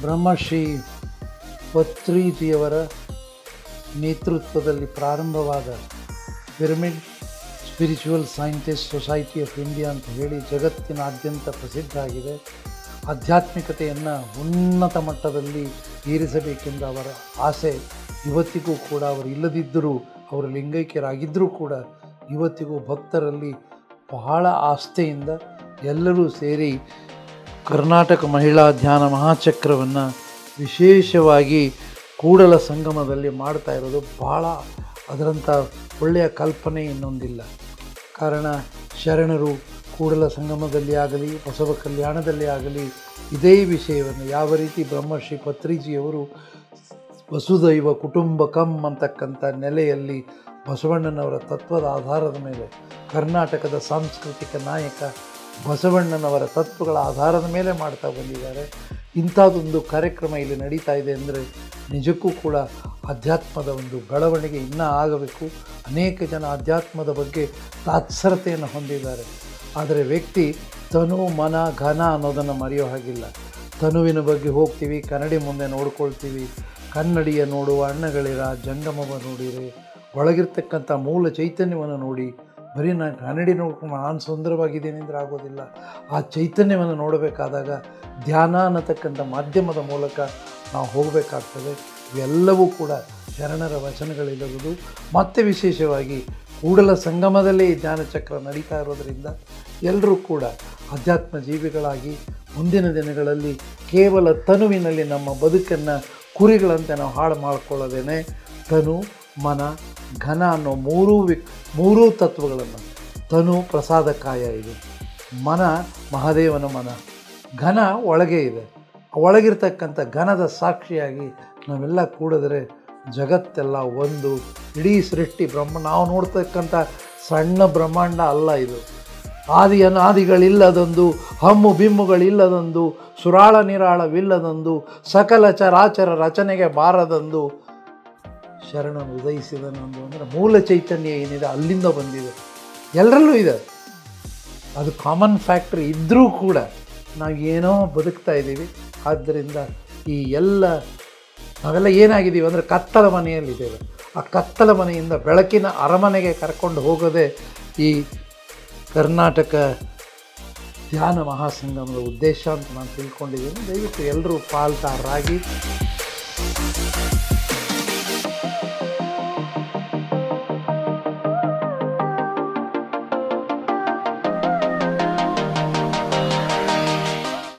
ಬ್ರಹ್ಮಶ್ರೀ ಪತ್ರಿಜಿಯವರ ನೇತೃತ್ವದಲ್ಲಿ ಪ್ರಾರಂಭವಾದ pyramid spiritual scientist society of India ಅಂತ ಹೇಳಿ ಜಗತ್ತಿನಾದ್ಯಂತ ಪ್ರಸಿದ್ಧ ಆಗಿದೆ ಆಧ್ಯಾತ್ಮಿಕತೆಯನ್ನು ಉನ್ನತ ಮಟ್ಟದಲ್ಲಿ ಏರಿಸಬೇಕೆಂದ ಅವರ ಆಸೆ ಇವತ್ತಿಗೂ ಕೂಡ ಅವರು ಇಲ್ಲದಿದ್ದರೂ ಅವರು ಲಿಂಗೈಕ್ಯರಾಗಿದ್ದರೂ ಕೂಡ ಇವತ್ತಿಗೂ ಭಕ್ತರಲ್ಲಿ ಬಹಳ ಆಸ್ಥೆಯಿಂದ ಎಲ್ಲರೂ ಸೇರಿ ಕರ್ನಾಟಕ ಮಹಿಳಾ ಧ್ಯಾನ ಮಹಾಚಕ್ರವನ್ನು ವಿಶೇಷವಾಗಿ ಕೂಡಲ ಸಂಗಮದಲ್ಲಿ ಮಾಡ್ತಾ ಇರೋದು ಭಾಳ ಅದರಂಥ ಒಳ್ಳೆಯ ಕಲ್ಪನೆ ಇನ್ನೊಂದಿಲ್ಲ ಕಾರಣ ಶರಣರು ಕೂಡಲ ಸಂಗಮದಲ್ಲಿ ಆಗಲಿ ಬಸವ ಕಲ್ಯಾಣದಲ್ಲಿ ಆಗಲಿ ಇದೇ ವಿಷಯವನ್ನು ಯಾವ ರೀತಿ ಬ್ರಹ್ಮಶ್ರೀ ಪತ್ರಿಜಿಯವರು ವಸುದೈವ ಕುಟುಂಬಕಂ ಅಂತಕ್ಕಂಥ ನೆಲೆಯಲ್ಲಿ ಬಸವಣ್ಣನವರ ತತ್ವದ ಆಧಾರದ ಮೇಲೆ ಕರ್ನಾಟಕದ ಸಾಂಸ್ಕೃತಿಕ ನಾಯಕ ಬಸವಣ್ಣನವರ ತತ್ವಗಳ ಆಧಾರದ ಮೇಲೆ ಮಾಡ್ತಾ ಬಂದಿದ್ದಾರೆ ಇಂಥದ್ದೊಂದು ಕಾರ್ಯಕ್ರಮ ಇಲ್ಲಿ ನಡೀತಾ ಇದೆ ಅಂದರೆ ನಿಜಕ್ಕೂ ಕೂಡ ಅಧ್ಯಾತ್ಮದ ಒಂದು ಬೆಳವಣಿಗೆ ಇನ್ನೂ ಆಗಬೇಕು ಅನೇಕ ಜನ ಅಧ್ಯಾತ್ಮದ ಬಗ್ಗೆ ತಾತ್ಸರತೆಯನ್ನು ಹೊಂದಿದ್ದಾರೆ ಆದರೆ ವ್ಯಕ್ತಿ ತನು ಮನ ಘನ ಅನ್ನೋದನ್ನು ಮರೆಯೋ ಹಾಗಿಲ್ಲ ತನುವಿನ ಬಗ್ಗೆ ಹೋಗ್ತೀವಿ ಕನ್ನಡಿ ಮುಂದೆ ನೋಡ್ಕೊಳ್ತೀವಿ ಕನ್ನಡಿಯ ನೋಡುವ ಅಣ್ಣಗಳಿರ ಜಂಗಮವ ನೋಡಿರಿ ಒಳಗಿರ್ತಕ್ಕಂಥ ಮೂಲ ಚೈತನ್ಯವನ್ನು ನೋಡಿ ಬರೀ ನಾನು ಕನ್ನಡಿ ನೋಡ್ಕೊಂಡು ನಾನು ಸುಂದರವಾಗಿದ್ದೀನಿ ಅಂದರೆ ಆಗೋದಿಲ್ಲ ಆ ಚೈತನ್ಯವನ್ನು ನೋಡಬೇಕಾದಾಗ ಧ್ಯಾನ ಅನ್ನತಕ್ಕಂಥ ಮಾಧ್ಯಮದ ಮೂಲಕ ನಾವು ಹೋಗಬೇಕಾಗ್ತದೆ ಇವೆಲ್ಲವೂ ಕೂಡ ಶರಣರ ವಚನಗಳಿರುವುದು ಮತ್ತೆ ವಿಶೇಷವಾಗಿ ಕೂಡಲ ಸಂಗಮದಲ್ಲೇ ಈ ಧ್ಯಾನಚಕ್ರ ನಡೀತಾ ಇರೋದರಿಂದ ಎಲ್ಲರೂ ಕೂಡ ಅಧ್ಯಾತ್ಮ ಜೀವಿಗಳಾಗಿ ಮುಂದಿನ ದಿನಗಳಲ್ಲಿ ಕೇವಲ ತನುವಿನಲ್ಲಿ ನಮ್ಮ ಬದುಕನ್ನು ಕುರಿಗಳಂತೆ ನಾವು ಹಾಳು ಮಾಡಿಕೊಳ್ಳೋದೇನೆ ತನು ಮನ ಘನ ಅನ್ನೋ ಮೂರೂ ವಿ ಮೂರೂ ತತ್ವಗಳನ್ನು ತನು ಪ್ರಸಾದಕಾಯ ಇದು ಮನ ಮಹಾದೇವನ ಮನ ಘನ ಒಳಗೆ ಇದೆ ಒಳಗಿರ್ತಕ್ಕಂಥ ಘನದ ಸಾಕ್ಷಿಯಾಗಿ ನಾವೆಲ್ಲ ಕೂಡಿದ್ರೆ ಜಗತ್ತೆಲ್ಲ ಒಂದು ಇಡೀ ಸೃಷ್ಟಿ ಬ್ರಹ್ಮ ನಾವು ನೋಡ್ತಕ್ಕಂಥ ಸಣ್ಣ ಬ್ರಹ್ಮಾಂಡ ಅಲ್ಲ ಇದು ಆದಿ ಅನಾದಿಗಳಿಲ್ಲದೊಂದು ಹಮ್ಮು ಬಿಮ್ಮುಗಳಿಲ್ಲದೊಂದು ಸುರಾಳ ನಿರಾಳವಿಲ್ಲದೊಂದು ಸಕಲ ಚರಾಚರ ರಚನೆಗೆ ಬಾರದೊಂದು ಶರಣನು ಉದಯಿಸಿದನೊಂದು ಅಂದರೆ ಮೂಲ ಚೈತನ್ಯ ಏನಿದೆ ಅಲ್ಲಿಂದ ಬಂದಿದೆ ಎಲ್ಲರಲ್ಲೂ ಇದೆ ಅದು ಕಾಮನ್ ಫ್ಯಾಕ್ಟ್ರಿ ಇದ್ದರೂ ಕೂಡ ನಾವು ಏನೋ ಬದುಕ್ತಾ ಇದ್ದೀವಿ ಆದ್ದರಿಂದ ಈ ಎಲ್ಲ ನಾವೆಲ್ಲ ಏನಾಗಿದ್ದೀವಿ ಅಂದರೆ ಕತ್ತಲ ಮನೆಯಲ್ಲಿದ್ದೇವೆ ಆ ಕತ್ತಲ ಮನೆಯಿಂದ ಬೆಳಕಿನ ಅರಮನೆಗೆ ಕರ್ಕೊಂಡು ಹೋಗೋದೇ ಈ ಕರ್ನಾಟಕ ಧ್ಯಾನ ಮಹಾಸಂಗಮದ ಉದ್ದೇಶ ಅಂತ ನಾನು ತಿಳ್ಕೊಂಡಿದ್ದೀನಿ ದಯವಿಟ್ಟು ಎಲ್ಲರೂ ಪಾಲ್ಗಾರರಾಗಿ